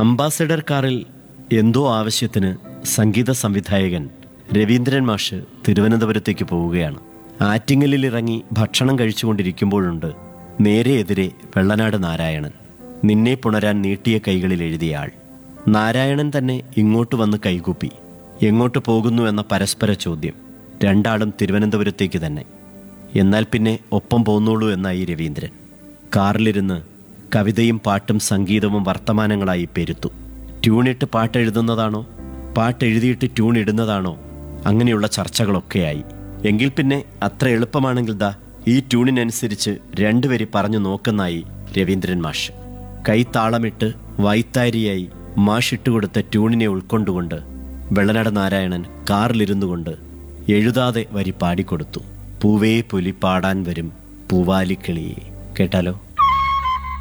ambassador കാറിൽ എന്തോ ആവശ്യത്തിന് സംഗീത സംവിധായകൻ രവീന്ദ്രൻ മാഷ് തിരുവനന്തപുരത്തേക്ക് പോവുകയാണ് ആറ്റിങ്ങലിൽ ഇറങ്ങി ഭക്ഷണം കഴിച്ചുകൊണ്ടിരിക്കുമ്പോഴുണ്ട് നേരെ എതിരെ വെള്ളനാട് നാരായണൻ നിന്നെ പുണരാൻ നീട്ടിയ കൈകളിൽ എഴുതിയ ആൾ നാരായണൻ തന്നെ ഇങ്ങോട്ട് വന്ന് കൈകൂപ്പി എങ്ങോട്ട് പോകുന്നു എന്ന പരസ്പര ചോദ്യം രണ്ടാളും തിരുവനന്തപുരത്തേക്ക് തന്നെ എന്നാൽ പിന്നെ ഒപ്പം പോന്നോളൂ എന്നായി രവീന്ദ്രൻ കാറിലിരുന്ന് കവിതയും പാട്ടും സംഗീതവും വർത്തമാനങ്ങളായി പെരുത്തു ട്യൂണിട്ട് പാട്ടെഴുതുന്നതാണോ പാട്ടെഴുതിയിട്ട് ട്യൂൺ ഇടുന്നതാണോ അങ്ങനെയുള്ള ചർച്ചകളൊക്കെയായി എങ്കിൽ പിന്നെ അത്ര എളുപ്പമാണെങ്കിൽ ദാ ഈ ട്യൂണിനനുസരിച്ച് രണ്ടുപേരി പറഞ്ഞു നോക്കുന്നായി രവീന്ദ്രൻ മാഷ് കൈത്താളമിട്ട് വൈത്താരിയായി മാഷ് ഇട്ടുകൊടുത്ത ട്യൂണിനെ ഉൾക്കൊണ്ടുകൊണ്ട് വെള്ളനാട് നാരായണൻ കാറിലിരുന്നു കൊണ്ട് എഴുതാതെ വരി പാടിക്കൊടുത്തു പൂവേ പുലി പാടാൻ വരും പൂവാലിക്കിളിയെ കേട്ടാലോ